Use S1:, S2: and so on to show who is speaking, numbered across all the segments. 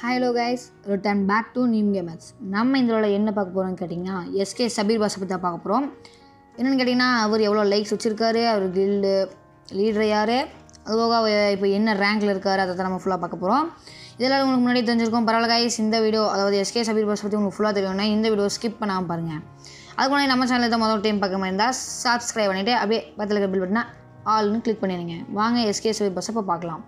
S1: hello guys return back to new gamers நம்ம இந்த என்ன பார்க்க போகிறோம்னு கேட்டிங்கன்னா எஸ்கே சபீர் பாஸை பற்றி தான் பார்க்க போகிறோம் என்னென்னு கேட்டிங்கன்னா அவர் எவ்வளோ லைக்ஸ் வச்சுருக்காரு அவர் கில்டு லீடர் யார் அதுபோக அவர் இப்போ என்ன ரேங்கில் இருக்கார் அதை தான் நம்ம ஃபுல்லாக பார்க்க போகிறோம் இதெல்லாம் உங்களுக்கு முன்னாடி தெரிஞ்சிருக்கும் பரவாயில்ல கைஸ் இந்த வீடியோ அதாவது எஸ்கே சபீர் பாஸ் பற்றி உங்களுக்கு ஃபுல்லாக தெரியும்னா இந்த வீடியோ ஸ்கிப் பண்ணாமல் பாருங்கள் அதுக்கு முன்னாடி நம்ம சேனலில் தான் முதல் டைம் பார்க்க மாதிரி இருந்தால் சப்ஸ்கிரைப் பண்ணிவிட்டு அப்படியே பக்கத்தில் இருக்க பில் பட்டனா ஆல்னு கிளிக் பண்ணிடுங்க வாங்க எஸ்கே சபீர் பாஸை இப்போ பார்க்கலாம்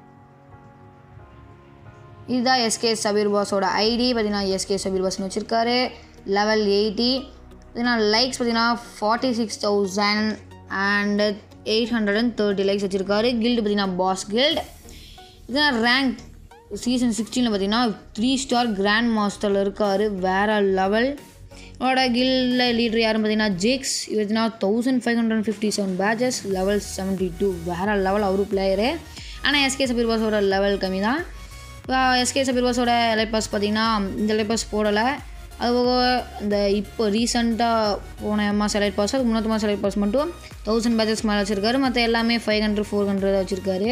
S1: இதுதான் எஸ்கே சபீர் பாஸோட ஐடி பார்த்தீங்கன்னா எஸ்கே சபீர் பாஸ்னு வச்சுருக்காரு லெவல் எயிட்டி பார்த்தீங்கன்னா லைக்ஸ் பார்த்தீங்கன்னா forty six thousand and eight hundred and thirty likes வச்சுருக்காரு கில்டு பார்த்தீங்கன்னா பாஸ் கில்ட் இதெல்லாம் ரேங்க் சீசன் சிக்ஸ்டீனில் பார்த்தீங்கன்னா த்ரீ ஸ்டார் கிராண்ட் மாஸ்டரில் இருக்கார் வேறு லெவல் அவரோட கில்டில் லீடர் யாருன்னு பார்த்தீங்கன்னா ஜிக்ஸ் இது பார்த்தீங்கன்னா thousand five hundred fifty seven badges level seventy two வேறு லெவல் அவரு பிளேயரு ஆனால் எஸ்கே சபீர் பாஸோட லெவல் கம்மி தான் இப்போ எஸ்கே சபீர் பாஸோட எலைட் பாஸ் பார்த்தீங்கன்னா இந்த எலைட் பாஸ் போடலை அதுபோக இந்த இப்போ ரீசெண்டாக போன மாதம் எலைட் பாஸ் அதுக்கு முன்னாடி மாதம் எலைட் பாஸ் மட்டும் தௌசண்ட் பேச்சஸ் மேலே வச்சுருக்காரு மற்ற எல்லாமே ஃபைவ் ஹண்ட்ரட் ஃபோர் ஹண்ட்ரட் வச்சுருக்காரு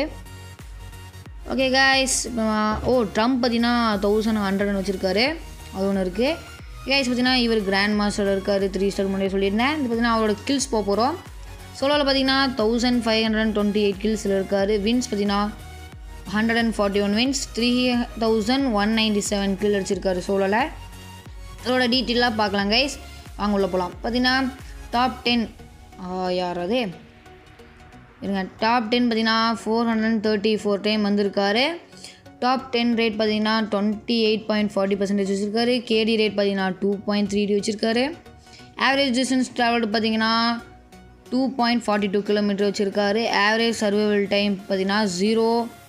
S1: ஓகே காய்ஸ் ஓ ட்ரம்ப் பார்த்தீங்கன்னா தௌசண்ட் ஹண்ட்ரட்னு வச்சுருக்காரு அது ஒன்று இருக்குது கைஸ் பார்த்தீங்கன்னா இவர் கிராண்ட் மாஸ்டர் இருக்கார் த்ரீ ஸ்டார் முன்னாடி சொல்லியிருந்தேன் இது பார்த்தீங்கன்னா அவரோட கில்ஸ் போக போகிறோம் சோலோவில் பார்த்தீங்கன்னா thousand five hundred and twenty eight கில்ஸில் இருக்கார் வின்ஸ் பார்த்தீங்கன்னா hundred and forty one wins three thousand one ninety seven kill அடிச்சிருக்காரு சோலோவில் அதோட டீட்டெயிலாக பார்க்கலாம் கைஸ் வாங்க உள்ள போகலாம் பார்த்தீங்கன்னா டாப் டென் யார் அது இருங்க டாப் டென் பார்த்தீங்கன்னா four hundred and thirty four time வந்திருக்காரு டாப் டென் ரேட் பார்த்தீங்கன்னா twenty eight point forty percentage வச்சுருக்காரு கேடி ரேட் பார்த்தீங்கன்னா டூ பாயிண்ட் த்ரீ டி வச்சுருக்காரு ஆவரேஜ் டிஸ்டன்ஸ் ட்ராவல்டு பார்த்தீங்கன்னா two point forty two kilometre வச்சுருக்காரு ஆவரேஜ் சர்வைவல் டைம் பார்த்தீங்கன்னா zero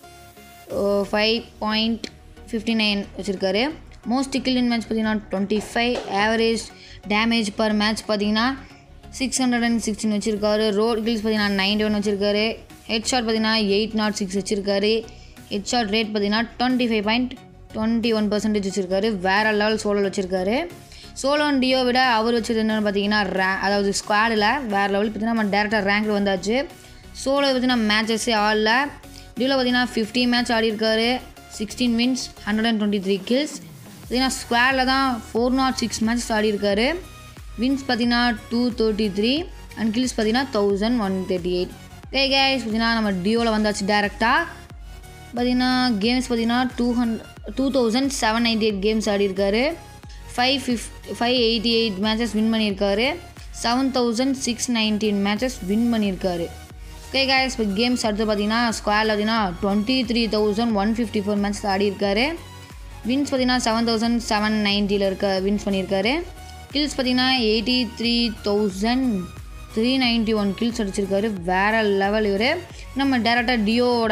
S1: five point fifty nine வச்சுருக்காரு most kill in match பார்த்தீங்கன்னா twenty five average damage per match பார்த்தீங்கன்னா six hundred and sixteen வச்சுருக்காரு road kills பார்த்தீங்கன்னா ninety one வச்சுருக்காரு head shot பார்த்தீங்கன்னா eight naught six வச்சுருக்காரு head shot rate பார்த்தீங்கன்னா twenty five point twenty one percentage வச்சுருக்காரு வேறு லெவல் சோலோ வச்சுருக்காரு சோலோ அண்ட் டியோ விட அவர் வச்சது என்னென்னு பார்த்தீங்கன்னா ரே அதாவது ஸ்குவாடில் வேறு லெவல் பார்த்தீங்கன்னா நம்ம டேரெக்டாக ரேங்க் வந்தாச்சு சோலோ பார்த்தீங்கன்னா மேட்சஸே ஆடல டியோவில் பார்த்தீங்கன்னா ஃபிஃப்டி மேட்ச் ஆடிருக்காரு sixteen wins hundred and twenty three kills பார்த்தீங்கன்னா ஸ்குவாடில் தான் ஃபோர் நாட் சிக்ஸ் மேட்ச் ஆடிருக்காரு வின்ஸ் பார்த்தீங்கன்னா two thirty three and kills பார்த்தீங்கன்னா thousand one thirty eight hey guys பார்த்தீங்கன்னா நம்ம டியோவில் வந்தாச்சு டேரெக்டாக பார்த்தீங்கன்னா கேம்ஸ் பார்த்தீங்கன்னா two hundred two thousand seven ninety eight games ஆடிருக்காரு five fifty five eighty eight matches win பண்ணியிருக்காரு seven thousand six nineteen matches win பண்ணியிருக்காரு ஓகே கேஸ் இப்போ கேம்ஸ் அடுத்து பார்த்தீங்கன்னா ஸ்கொயரில் பார்த்தீங்கன்னா twenty three thousand one fifty four matches ஆடிருக்காரு wins பார்த்தீங்கன்னா செவன் தௌசண்ட் செவன் நைன்ட்டியில் இருக்க வின்ஸ் பண்ணியிருக்காரு கில்ஸ் பார்த்தீங்கன்னா eighty three thousand three ninety one kills அடிச்சிருக்காரு வேறு லெவல் இவர் நம்ம டேரெக்டாக டியோவோட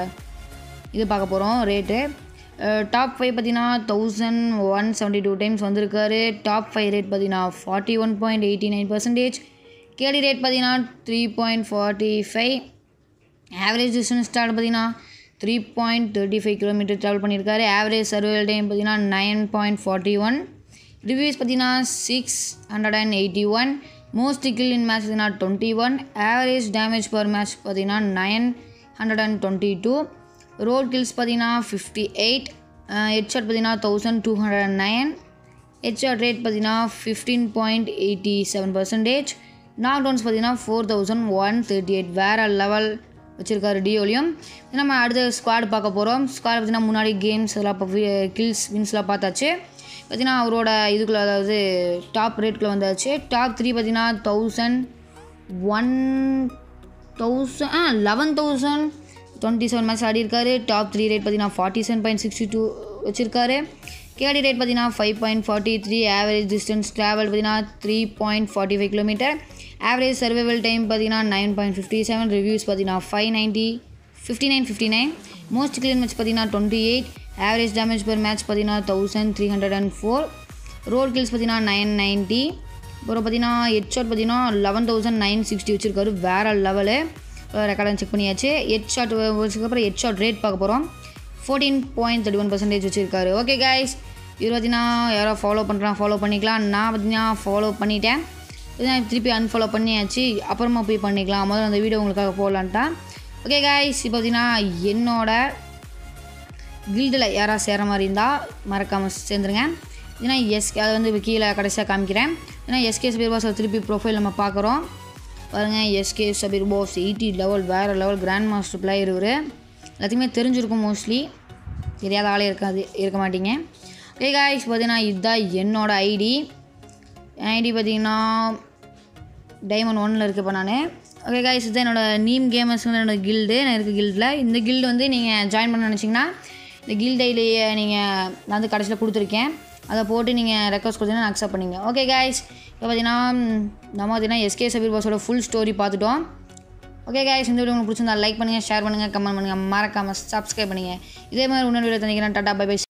S1: இது பார்க்க போகிறோம் ரேட்டு டாப் ஃபைவ் பார்த்தீங்கன்னா thousand one seventy two times வந்திருக்காரு டாப் ஃபைவ் ரேட் பார்த்தீங்கன்னா forty one point eighty nine percentage KD rate பார்த்தீங்கன்னா three point forty five average distance start பார்த்தீங்கன்னா three point thirty five kilometre travel பண்ணியிருக்காரு average survival time பார்த்தீங்கன்னா nine point forty one reviews பார்த்தீங்கன்னா six hundred and eighty one most kill in match பார்த்தீங்கன்னா twenty one average damage per match பார்த்தீங்கன்னா nine hundred and twenty two road kills பார்த்தீங்கன்னா fifty eight headshot பார்த்தீங்கன்னா thousand two hundred and nine headshot rate பார்த்தீங்கன்னா fifteen point eighty seven percentage knock downs பார்த்தீங்கன்னா four thousand one thirty eight வேறு level வச்சுருக்காரு டியோலையும் நம்ம அடுத்த ஸ்குவாட் பார்க்க போகிறோம் ஸ்குவாட் பார்த்தீங்கன்னா முன்னாடி கேம்ஸ் எல்லாம் இப்போ கில்ஸ் வின்ஸ்லாம் பார்த்தாச்சு பார்த்தீங்கன்னா அவரோட இதுக்குள்ளே அதாவது டாப் ரேட்குள்ளே வந்தாச்சு டாப் த்ரீ பார்த்தீங்கன்னா thousand one thousand ah eleven thousand twenty seven match ஆடிருக்காரு டாப் த்ரீ ரேட் பார்த்தீங்கன்னா forty seven point sixty two வச்சுருக்காரு கேடி ரேட் பார்த்தீங்கன்னா five point forty three average distance travel பார்த்தீங்கன்னா three point forty five kilometre average survival time பார்த்தீங்கன்னா nine point fifty seven reviews பார்த்தீங்கன்னா five ninety fifty nine fifty nine most clear match பார்த்தீங்கன்னா twenty eight average damage per match பார்த்தீங்கன்னா thousand three hundred and four road kills பார்த்தீங்கன்னா nine ninety அப்புறம் பார்த்தீங்கன்னா headshot பார்த்தீங்கன்னா eleven thousand nine sixty வச்சுருக்காரு வேறு level ரெக்கார்டன் செக் பண்ணியாச்சு ஹெட் ஷாட் வச்சதுக்கப்புறம் ஹெட் ஷாட் ரேட் பார்க்க போகிறோம் fourteen point thirty one percentage வச்சுருக்காரு ஓகே கைஸ் இவர் பார்த்தீங்கன்னா யாரோ ஃபாலோ பண்ணுறான் ஃபாலோ பண்ணிக்கலாம் நான் பார்த்தீங்கன்னா ஃபாலோ பண்ணிட்டேன் திருப்பி அன்ஃபாலோ பண்ணியாச்சு அப்புறமா போய் பண்ணிக்கலாம் முதல்ல அந்த வீடியோ உங்களுக்காக போடலான்ட்டா ஓகே கைஸ் இப்போ பார்த்தீங்கன்னா என்னோட கில்டில் யாராவது சேர மாதிரி இருந்தால் மறக்காமல் சேர்ந்துருங்க ஏன்னா எஸ்கே அதை வந்து கீழே கடைசியாக காமிக்கிறேன் ஏன்னா எஸ்கே சபீர் பாஸ் திருப்பி ப்ரொஃபைல் நம்ம பார்க்குறோம் பாருங்கள் SK Sabeer boss eighty level வேறு லெவல் கிராண்ட் மாஸ்டர் பிளேயர் இவர் எல்லாத்தையுமே தெரிஞ்சிருக்கும் மோஸ்ட்லி தெரியாத ஆளே இருக்காது இருக்க மாட்டீங்க ஓகே காய்ஸ் பார்த்தீங்கன்னா இதுதான் என்னோட ஐடி என் ஐடி பார்த்தீங்கன்னா டைமண்ட் ஒன்னில் இருக்கு இப்போ நான் ஓகே காய்ஸ் இதுதான் என்னோடய நீம் கேமர்ஸ்ங்கிற என்னோட கில்டு நான் இருக்க கில்டில் இந்த கில்டு வந்து நீங்கள் ஜாயின் பண்ண நினச்சிங்கன்னா இந்த கில்ட் ஐடியை நீங்கள் நான் வந்து கடைசியில் கொடுத்துருக்கேன் அதை போட்டு நீங்கள் ரெக்வஸ்ட் கொடுத்தீங்கன்னா அக்செப்ட் பண்ணிங்க ஓகே காய்ஸ் இப்போ பார்த்தீங்கன்னா நம்ம பார்த்தீங்கன்னா எஸ்கே சபீர் பாஸோட ஃபுல் ஸ்டோரி பார்த்துட்டோம் ஓகே காய்ஸ் இந்த வீடியோ உங்களுக்கு பிடிச்சிருந்தா லைக் பண்ணுங்கள் ஷேர் பண்ணுங்கள் கமெண்ட் பண்ணுங்கள் மறக்காமல் சப்ஸ்கிரைப் பண்ணுங்கள் இதே மாதிரி இன்னொரு வீடியோ தந்திக்கிறேன் டாட்டா பை பை